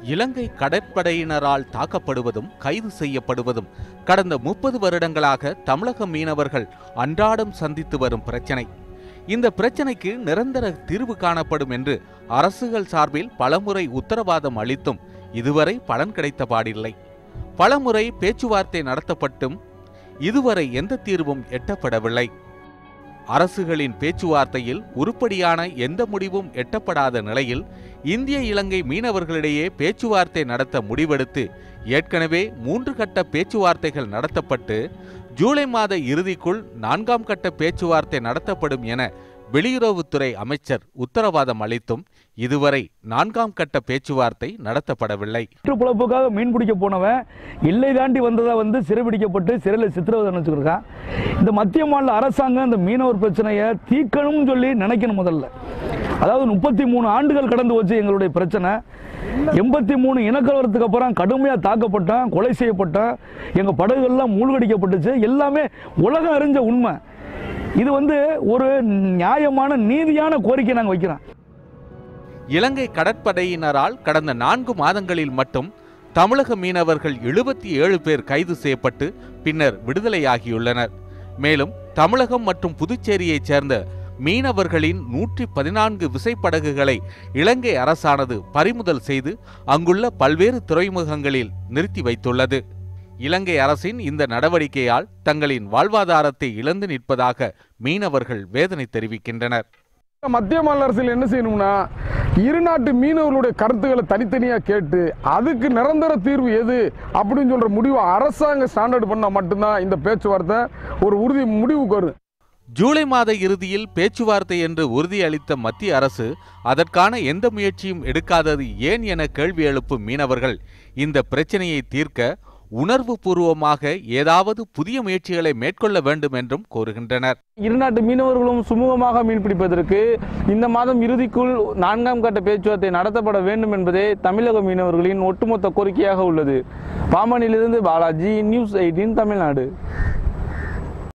இலங்கை கடற்படையினரால் தாக்கப்படுவதும் கைது செய்யப்படுவதும் கடந்த முப்பது வருடங்களாக தமிழக மீனவர்கள் அன்றாடம் சந்தித்து வரும் பிரச்சனை இந்த பிரச்சனைக்கு நிரந்தர தீர்வு காணப்படும் என்று அரசுகள் சார்பில் பலமுறை உத்தரவாதம் அளித்தும் இதுவரை பலன் கிடைத்த பாடில்லை பலமுறை பேச்சுவார்த்தை நடத்தப்பட்டும் இதுவரை எந்த தீர்வும் எட்டப்படவில்லை அரசுகளின் பேச்சுவார்த்தையில் உருப்படியான எந்த முடிவும் எட்டப்படாத நிலையில் இந்திய இலங்கை மீனவர்களிடையே பேச்சுவார்த்தை நடத்த முடிவெடுத்து ஏற்கனவே மூன்று கட்ட பேச்சுவார்த்தைகள் நடத்தப்பட்டு ஜூலை மாத இறுதிக்குள் நான்காம் கட்ட பேச்சுவார்த்தை நடத்தப்படும் என வெளியுறவுத்துறை அமைச்சர் உத்தரவாதம் அளித்தும் இதுவரை நான்காம் கட்ட பேச்சுவார்த்தை நடத்தப்படவில்லை பொழப்புக்காக மீன் பிடிக்க போனவன் எல்லை தாண்டி வந்ததா வந்து சிறைபிடிக்கப்பட்டு சிறையில் சித்திரவதை நினச்சிருக்கான் இந்த மத்திய மாநில அரசாங்கம் இந்த மீனவர் பிரச்சனையை தீர்க்கணும்னு சொல்லி நினைக்கணும் முதல்ல அதாவது முப்பத்தி மூணு ஆண்டுகள் கடந்து வச்சு எங்களுடைய பிரச்சனை எண்பத்தி மூணு இனக்கலவரத்துக்கு அப்புறம் கடுமையாக தாக்கப்பட்டோம் கொலை செய்யப்பட்டோம் எங்கள் படகுகள்லாம் மூழ்கடிக்கப்பட்டுச்சு எல்லாமே உலகம் அறிஞ்ச உண்மை இது வந்து ஒரு நியாயமான நீதியான கோரிக்கை நாங்கள் வைக்கிறோம் இலங்கை கடற்படையினரால் கடந்த நான்கு மாதங்களில் மட்டும் தமிழக மீனவர்கள் எழுபத்தி ஏழு பேர் கைது செய்யப்பட்டு பின்னர் விடுதலையாகியுள்ளனர் மேலும் தமிழகம் மற்றும் புதுச்சேரியைச் சேர்ந்த மீனவர்களின் நூற்றி பதினான்கு விசைப்படகுகளை இலங்கை அரசானது பறிமுதல் செய்து அங்குள்ள பல்வேறு துறைமுகங்களில் நிறுத்தி வைத்துள்ளது இலங்கை அரசின் இந்த நடவடிக்கையால் தங்களின் வாழ்வாதாரத்தை இழந்து நிற்பதாக மீனவர்கள் வேதனை தெரிவிக்கின்றனர் மத்திய மாநில அரசில் என்ன செய்யணும்னா இரு நாட்டு மீனவர்களுடைய கருத்துக்களை தனித்தனியாக கேட்டு அதுக்கு நிரந்தர தீர்வு எது அப்படின்னு சொல்ற முடிவு அரசாங்கம் ஸ்டாண்டர்ட் பண்ணால் மட்டும்தான் இந்த பேச்சுவார்த்தை ஒரு உறுதி முடிவுக்கு வரும் ஜூலை மாத இறுதியில் பேச்சுவார்த்தை என்று உறுதியளித்த மத்திய அரசு அதற்கான எந்த முயற்சியும் எடுக்காதது ஏன் என கேள்வி எழுப்பும் மீனவர்கள் இந்த பிரச்சனையை தீர்க்க உணர்வு பூர்வமாக ஏதாவது புதிய முயற்சிகளை மேற்கொள்ள வேண்டும் என்றும் கோருகின்றனர் இருநாட்டு மீனவர்களும் சுமூகமாக மீன் பிடிப்பதற்கு இந்த மாதம் இறுதிக்குள் நான்காம் கட்ட பேச்சுவார்த்தை நடத்தப்பட வேண்டும் என்பதே தமிழக மீனவர்களின் ஒட்டுமொத்த கோரிக்கையாக உள்ளது பாமனிலிருந்து பாலாஜி நியூஸ் எயிட்டீன் தமிழ்நாடு